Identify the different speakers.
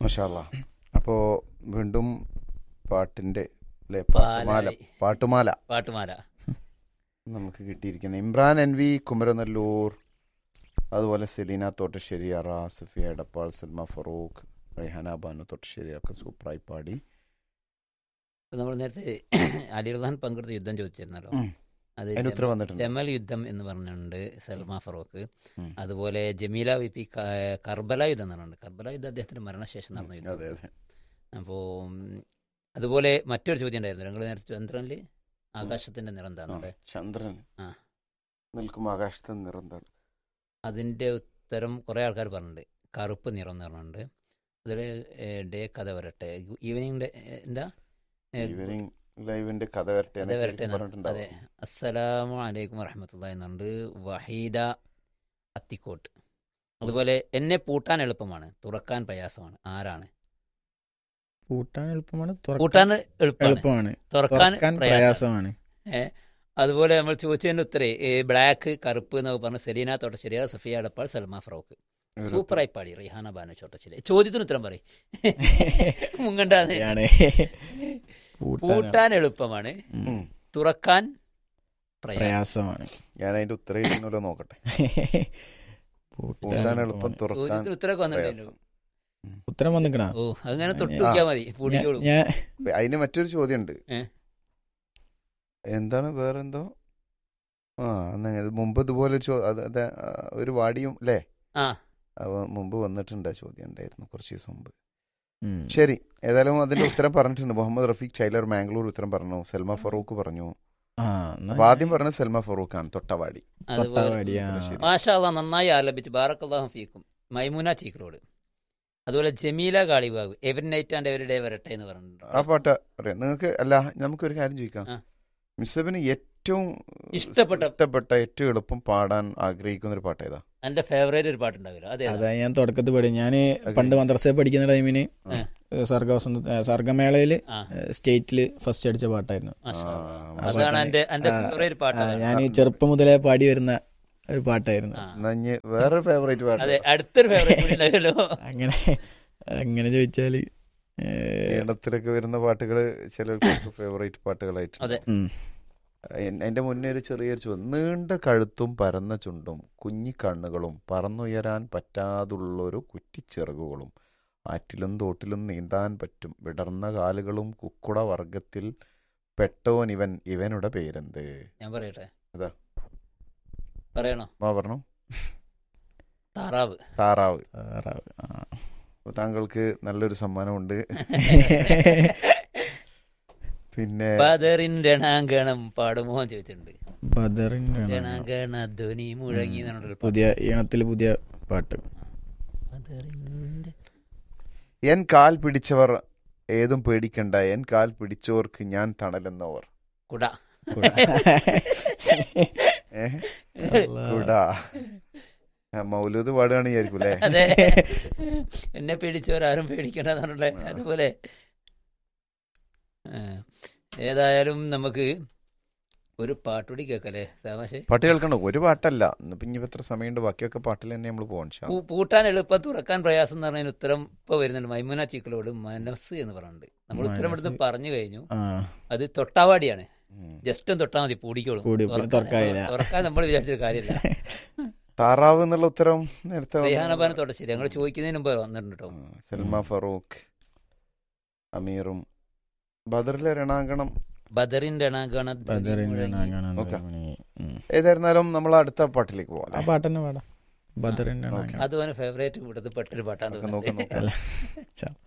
Speaker 1: മഷാല്ല അപ്പോൾ വീണ്ടും പാട്ടിൻ്റെ അല്ലേ പാട്ടുമാല
Speaker 2: പാലായി.
Speaker 1: പാട്ടുമാല
Speaker 2: പാട്ടുമാല
Speaker 1: നമുക്ക് കിട്ടിയിരിക്കുന്നത് ഇമ്രാൻ എൻ വി കുമരനെല്ലൂർ അതുപോലെ സെലീന തോട്ടശ്ശേരി അറ സഫിയ എടപ്പാൾ സൽമ ഫറൂഖ് റെഹാന ബാനു തോട്ടശ്ശേരി ഒക്കെ സൂപ്പറായി പാടി
Speaker 2: നമ്മൾ നേരത്തെ അലിർദാൻ പങ്കെടുത്ത യുദ്ധം ചോദിച്ചിരുന്നല്ലോ
Speaker 1: ഉം.
Speaker 2: അത്
Speaker 1: അതിന് ഉത്തരം വന്നിട്ടുണ്ട്
Speaker 2: ജമൽ യുദ്ധം എന്ന് പറഞ്ഞിട്ടുണ്ട് സൽമാ ഫറൂഖ്
Speaker 1: ഉം.
Speaker 2: അതുപോലെ ജമീല വി പി ക- കർബല യുദ്ധം എന്ന് പറഞ്ഞിട്ടുണ്ട് കർബല യുദ്ധം അദ്ദേഹത്തിന്റെ മരണശേഷം നടന്ന യുദ്ധം
Speaker 1: അതെ അതെ
Speaker 2: അപ്പോൾ അതുപോലെ മറ്റൊരു ചോദ്യം ഉണ്ടായിരുന്നു നിങ്ങൾ നേരത്തെ ചന്ദ്രനിൽ ആകാശത്തിന്റെ നിറം
Speaker 1: ആ,
Speaker 2: എന്താണെന്നുണ്ട്
Speaker 1: ചന്ദ്രൻ
Speaker 2: ആ.
Speaker 1: നിൽക്കും ആകാശത്തെ നിറന്താണ്
Speaker 2: അതിന്റെ ഉത്തരം കുറെ ആൾക്കാർ പറഞ്ഞിട്ടുണ്ട് കറുപ്പ് നിറം എന്ന് പറഞ്ഞിട്ടുണ്ട് അതിൽ ഡേ കഥ വരട്ടെ ഈവനിങ് ഡേ എന്താ ഏ,
Speaker 1: ഈവനിങ് ലൈവിന്റെ കഥ വരട്ടെ
Speaker 2: കഥ
Speaker 1: എന്നൊക്കെ
Speaker 2: വരട്ടെ
Speaker 1: ആയിരിക്കും
Speaker 2: എന്നാണ്. അതെ
Speaker 1: പറഞ്ഞിട്ടുണ്ടാവും.
Speaker 2: അസ്സലാമു അലൈക്കും വറഹമത്തുള്ള എന്നുണ്ട് വഹീദ അത്തിക്കോട്ട് അതുപോലെ എന്നെ പൂട്ടാൻ എളുപ്പമാണ് തുറക്കാൻ പ്രയാസമാണ് ആരാണ്
Speaker 3: പൂട്ടാൻ എളുപ്പമാണ് തുറക്കാൻ
Speaker 2: പൂട്ടാൻ എളുപ്പമാണ്
Speaker 3: എളുപ്പമാണ്
Speaker 2: തുറക്കാൻ
Speaker 3: തുറക്കാൻ
Speaker 2: പ്രയാസം
Speaker 3: പ്രയാസമാണ്
Speaker 2: അതുപോലെ നമ്മൾ ചോദിച്ചതിന്റെ ഉത്തരേ ബ്ലാക്ക് കറുപ്പ് എന്നൊക്കെ പറഞ്ഞ സെലീന തോട്ടശ്ശേരി സഫിയ അടപ്പാൾ സൽമാ ഫറോക്ക്
Speaker 1: ഒരു
Speaker 2: സൂപ്പറായി പാടി റിഹാന ബാനു ചോട്ടശ്ശേരി ചോദ്യത്തിന് ഉത്തരം പറയും മുങ്ങണ്ടാന്ന്
Speaker 3: ആണ്. പൂട്ടാൻ
Speaker 2: പൂട്ടാൻ എളുപ്പമാണ്
Speaker 3: ഉം.
Speaker 1: ഉം.
Speaker 2: തുറക്കാൻ പ്രയാസം
Speaker 3: പ്രയാസമാണ്
Speaker 1: ഞാൻ അതിന്റെ ഉത്തരം ഇരുന്നല്ലോ നോക്കട്ടെ
Speaker 3: പൂട്ടാൻ
Speaker 1: പൂട്ടാൻ എളുപ്പം
Speaker 3: എളുപ്പമാണ്.
Speaker 1: തുറക്കാൻ
Speaker 2: ചോദ്യത്തിന് ഉത്തരമൊക്കെ വന്നിട്ടുണ്ടല്ലോ
Speaker 1: പ്രയാസം
Speaker 3: ഉത്തരം വന്നിക്കണ
Speaker 2: ഓ അങ്ങനെ തൊട്ട്
Speaker 3: ആ.
Speaker 2: നോക്കിയാൽ മതി പൂടിക്കോളൂ
Speaker 3: ഞാൻ
Speaker 1: അതിന് മറ്റൊരു ചോദ്യമുണ്ട്
Speaker 2: ഏ?
Speaker 1: എന്താണ് വേറെന്തോ ആ എന്നാ ഇത് മുമ്പ് ഇതുപോലെ ഒരു ചോ- അത് അത് ആ, ഒരു വാടിയും അല്ലേ
Speaker 2: ആ
Speaker 1: അവ മുമ്പ് വന്നിട്ടുണ്ട് ആ ചോദ്യം ഉണ്ടായിരുന്നു കുറച്ച് ദിവസം മുമ്പ്
Speaker 3: ഉം.
Speaker 1: ശരി ഏതായാലും അതിന്റെ ഉത്തരം പറഞ്ഞിട്ടുണ്ട് മുഹമ്മദ് റഫീഖ് ടൈലർ മാംഗ്ലൂർ ഉത്തരം പറഞ്ഞു സൽമ ഫറൂഖ് പറഞ്ഞു
Speaker 3: ആ എന്നാ
Speaker 1: അപ്പൊ ആദ്യം പറഞ്ഞ സൽമ ഫറൂഖ് ആണ് തൊട്ടവാടി
Speaker 2: അതുപോലെ
Speaker 3: തൊട്ടാവാടി, ആ.
Speaker 1: ശരി.
Speaker 2: മാഷാള്ള നന്നായി ആലപിച്ച് ബാറക്കല്ലാഹു ഫീക്കും മൈമുന ചീക്കറോട് അതുപോലെ Jameela Kalibabu every night and every day വരട്ടെ എന്ന്
Speaker 1: ആ
Speaker 2: പറഞ്ഞിട്ടുണ്ട്
Speaker 1: പാട്ട് അറിയാം നിങ്ങൾക്ക് അല്ല നമുക്കൊരു കാര്യം ചോദിക്കാം
Speaker 2: ആ.
Speaker 1: മിസ്സബിന് ഏറ്റവും
Speaker 2: ഇഷ്ടപ്പെട്ട
Speaker 1: ഇഷ്ടപ്പെട്ട ഏറ്റവും എളുപ്പം പാടാൻ ആഗ്രഹിക്കുന്ന ഒരു പാട്ട് ഏതാ
Speaker 2: എന്റെ ഫേവറേറ്റ് ഒരു പാട്ടുണ്ടാവില്ല അതെ
Speaker 3: അതാ ഞാൻ തുടക്കത്തിൽ പഠി ഞാൻ പണ്ട് മദ്രസയിൽ പഠിക്കുന്ന ടൈമിന്
Speaker 2: ആ.
Speaker 3: സർഗവസന്ത ഏ, സർഗമേളയില്
Speaker 2: ആ
Speaker 3: സ്റ്റേറ്റില് ഫസ്റ്റ് അടിച്ച പാട്ടായിരുന്നു
Speaker 2: മാഷാ
Speaker 1: ആ,
Speaker 2: അല്ലാ. അതാണ് എന്റെ എന്റെ
Speaker 3: ആ,
Speaker 2: ഫേവറേറ്റ് പാട്ട് അതാണ്.
Speaker 3: ഞാൻ ചെറുപ്പം മുതലേ പാടി വരുന്ന ഒരു പാട്ടായിരുന്നു
Speaker 2: ആ.
Speaker 1: എന്നാ ഇനി വേറൊരു ഫേവറേറ്റ് പാട്ട്
Speaker 2: അതെ അടുത്തൊരു ഫേവറേറ്റ് കൂടി ഉണ്ടായല്ലോ
Speaker 3: അങ്ങനെ അങ്ങനെ ചോദിച്ചാല് ഏ,
Speaker 1: ഈണത്തിലൊക്കെ വരുന്ന പാട്ടുകൾ ചിലർക്ക് ഫേവറേറ്റ് പാട്ടുകളായിട്ട്
Speaker 2: അതെ.
Speaker 3: ഉം.
Speaker 1: എന്റെ മുന്നേ ഒരു ചെറിയൊരു ചോദ്യം നീണ്ട കഴുത്തും പരന്ന ചുണ്ടും കുഞ്ഞിക്കണ്ണുകളും പറന്നുയരാൻ പറ്റാതുള്ളൊരു കുറ്റിച്ചിറകുകളും ആറ്റിലും തോട്ടിലും നീന്താൻ പറ്റും വിടർന്ന കാലുകളും കുക്കുട വർഗത്തിൽ പെട്ടോൻ ഇവൻ ഇവനുടെ പേരെന്ത്
Speaker 2: ഞാൻ പറയട്ടെ
Speaker 1: അതാ.
Speaker 2: പറയണോ
Speaker 1: മാ പറഞ്ഞു
Speaker 2: താറാവ്
Speaker 1: താറാവ്
Speaker 3: താറാവ്. ആ.
Speaker 1: അപ്പൊ താങ്കൾക്ക് നല്ലൊരു സമ്മാനമുണ്ട് പിന്നെ
Speaker 2: ബദറിൻ രണാങ്കണം പാടുമോ എന്ന് ചോദിച്ചിട്ടുണ്ട്
Speaker 3: ബദറിന്റെ ആണ്.
Speaker 2: രണാങ്കണ ധ്വനി മുഴങ്ങി എന്ന് പറഞ്ഞിട്ടൊരു പാട്ട്.
Speaker 3: പുതിയ ഈണത്തിൽ പുതിയ പാട്ട്
Speaker 2: ബദറിന്റെ
Speaker 1: എൻ കാൽ പിടിച്ചവർ ഏതും പേടിക്കണ്ട എൻ കാൽ പിടിച്ചവർക്ക് ഞാൻ തണലെന്നവർ
Speaker 2: കുട
Speaker 1: ഏഹ് കൂടാ ആ, മൗലൂദ് പാടുകയാണ് വിചാരിക്കും അല്ലേ
Speaker 2: അതെ എന്നെ പേടിച്ചവരാരും പേടിക്കണ്ടെന്നാണല്ലേ അതുപോലെ ആ, ഏതായാലും നമുക്ക് ഒരു പാട്ടുകൂടി കേൾക്കല്ലേ സാമാശേ
Speaker 1: പാട്ട് കേൾക്കണ്ട ഒരു പാട്ടല്ല ഇന്നിപ്പോ ഇനി എത്ര സമയമുണ്ട് ബാക്കിയൊക്കെ പാട്ടിൽ തന്നെ നമ്മൾ പോകണം
Speaker 2: പൂ- പൂട്ടാൻ എളുപ്പം തുറക്കാൻ പ്രയാസം എന്ന് പറഞ്ഞതിന് ഉത്തരം ഇപ്പൊ വരുന്നുണ്ട് മൈമുന ചീക്കലോട് മനസ്സ് എന്ന് പറഞ്ഞിട്ടുണ്ട് നമ്മൾ ഉത്തരം ഇവിടുന്ന്
Speaker 3: മനസ്സ്.
Speaker 2: പറഞ്ഞു കഴിഞ്ഞു
Speaker 3: ആ
Speaker 2: അത് തൊട്ടാവാടിയാണ് ജസ്റ്റ് ഒന്ന് തൊട്ടാൽ മതി പൂടിക്കോളും
Speaker 3: കൂടി, പിന്നെ തുറക്കാനില്ല.
Speaker 2: തുറക്കാൻ നമ്മൾ വിചാരിച്ചൊരു കാര്യമില്ല
Speaker 1: താറാവ് എന്നുള്ള ഉത്തരം നേരത്തെ വന്നു.
Speaker 2: റെയ്ഹാനബാന തൊട്ടശ്ശേരി ഞങ്ങൾ ചോദിക്കുന്നതിന് മുമ്പ് വന്നിട്ടുണ്ട് കേട്ടോ
Speaker 1: ആ, സൽമ ഫറൂഖ് അമീറും ബദറിലെ രണാങ്കണം
Speaker 2: ബദറിൻ രണാഗണ
Speaker 3: ബദറിന്റെ ആണ്
Speaker 1: ഓക്കെ.
Speaker 3: ഉം.
Speaker 1: ഏതായിരുന്നാലും നമ്മൾ അടുത്ത പാട്ടിലേക്ക് പോകാം
Speaker 3: ആ പാട്ട് തന്നെ പാടാം ബദറിന്റെ
Speaker 1: ഓക്കെ.
Speaker 2: അതുപോലെ ഫേവറേറ്റ് കൂട്ടത്തിൽ പെട്ടൊരു പാട്ടാണ്
Speaker 1: നോക്കാം നോക്കാം
Speaker 3: അല്ല. ചാ.